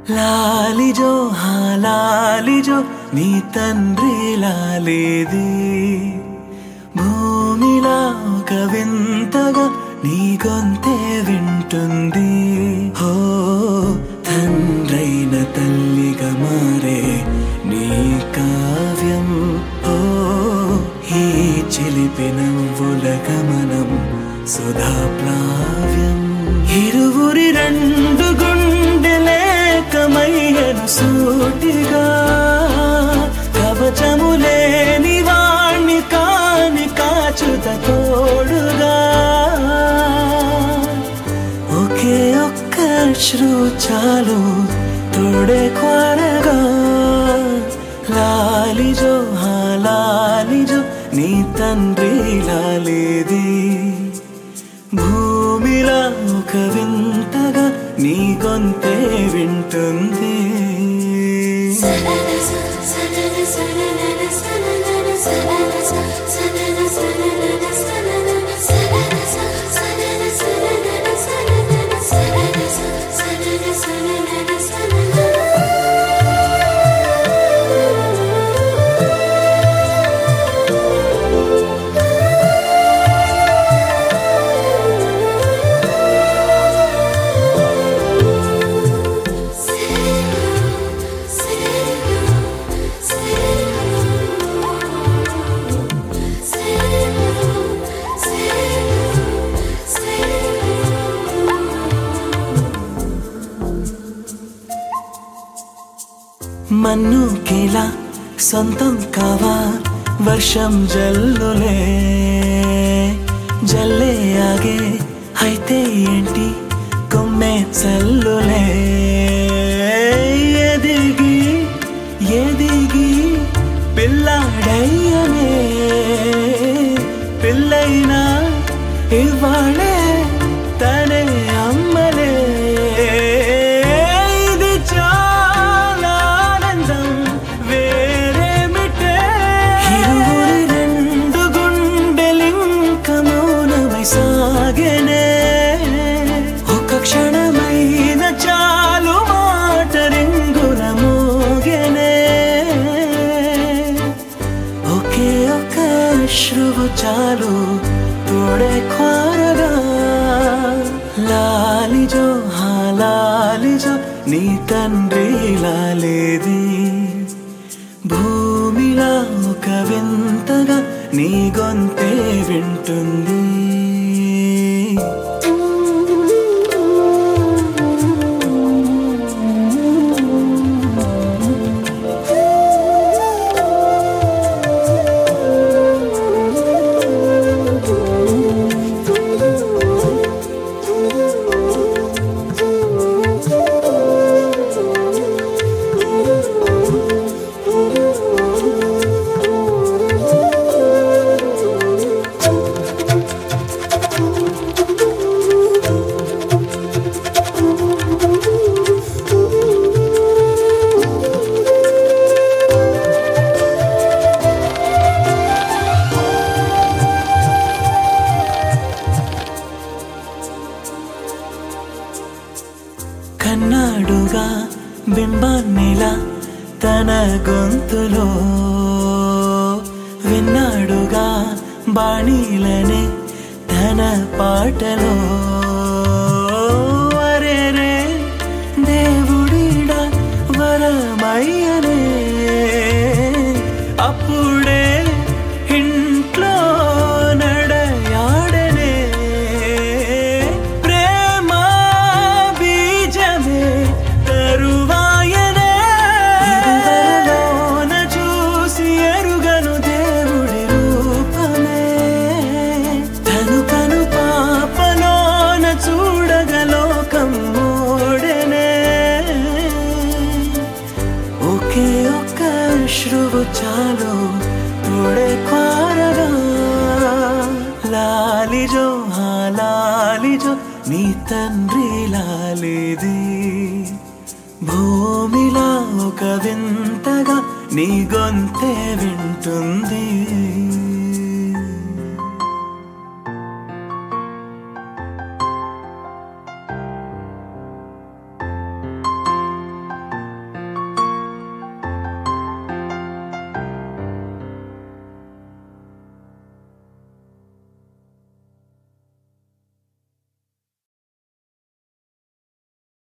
లాలిజో హా లాలిజో నీ తండ్రి లాలేది భూమిలా ఒక వింతగా నీ గొంతే వింటుంది హో తండ్రైన తల్లిగా మారే నీ కావ్యం ఓ ఈ చిలిపి నవ్వుల గమనం సుధా ప్లావ్యం ఇరువురి రెండు గుండెలేకమయ్యను సూటిగా కవచము లేని వాణ్ణి కాని కాచుత తోడుగా ఒకే ఒక్క శ్రు చాలు తోడే క్వారగా లాలిజో హా లాలిజో నీ తండ్రి లాలేది భూమిలా ఒక వింతగా నీ గొంతే వింటుంది మన్ను కేలా సొంతం కావా వర్షం జల్లులే జల్లే ఆగే అయితే ఏంటి కొమ్మే చల్లులే ఎదిగి ఎదిగి పిల్లాడయ్యనే పిల్లైనా ఇవాళే తనే అమ్మలే ఇది చాలా ఆనందం వేరేమిటే ఇరువురి రెండు గుండెలింక మౌనమై సాగెనే ఒక క్షణమైన చాలు మాట రింగుల మోగెనే ఒకే ఒక శ్రువు చాలు తోడే క్వారగా లాలిజో హా లాలిజో నీ తండ్రి లాలేది భూమిలా ఒక వింతగా నీ గొంతే వింటుంది కన్నాడుగా బింబాన్నిలా తన గొంతులో విన్నాడుగా బాణీలనే తన పాటలో అరెరే దేవుడిడా వరమయ్యనే అప్పుడే ఇంట్లో నడయాడనే ప్రేమ బీజమే తరువాయనే ఇదివరలోన చూసి ఎరుగను దేవుడి రూపమే తను కను పాపలోన చూడగలోకం మోడనే ఒకే ఒక్క శ్రువు చాలు తోడే క్వారగా లాలిజో హా లాలిజో నీ తండ్రి లాలేది భూమిలా ఒక వింతగా నీ గొంతే వింటుంది